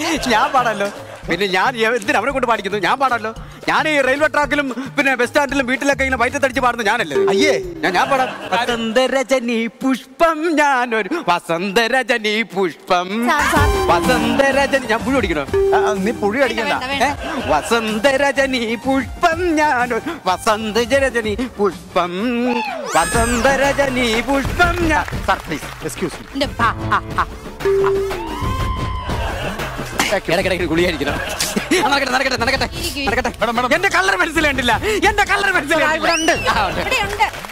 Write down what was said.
ഞാൻ പാടാലോ പിന്നെ ഞാൻ എന്തിനാ അവനെ കൊണ്ട് പാടിക്കുന്നു ഞാൻ പാടാലോ ഞാൻ ഈ റെയിൽവേ ട്രാക്കിലും പിന്നെ ബസ് സ്റ്റാൻഡിലും വീട്ടിലൊക്കെ ഇങ്ങനെ വയറ്റത്തടിച്ച് പാടുന്നു ഞാനല്ലേ അയ്യേ ഞാൻ ഞാൻ പാടാം വസന്തരജനി പുഷ്പം ഞാനൊരു വസന്തരജനി പുഷ്പം സാർ, സാർ. വസന്തരജനി ഞാൻ പുഴു അടിക്കണോ ആ, ആ, നീ പുഴി അടിക്കണ്ട വേണ്ട, വേണ്ട. ഏ? വസന്തരജനി പുഷ്പം ഞാനൊരു വസന്തരജനി പുഷ്പം വസന്തരജനി പുഷ്പം ഞാൻ സാർ പ്ലീസ് എക്സ്ക്യൂസ് മീ എന്റെ ആ, ആ, ആ. ഇടയ്ക്കിടയ്ക്ക് ഗുളിയായിരിക്കണം നടക്കട്ടെ നടക്കട്ടെ നടക്കട്ടെ ഇരിക്കൂ. നടക്കട്ടെ എന്റെ കളർ മനസ്സിലുണ്ടില്ല എന്റെ കളർ മനസ്സിലായി ഇവിടെ ഉണ്ട്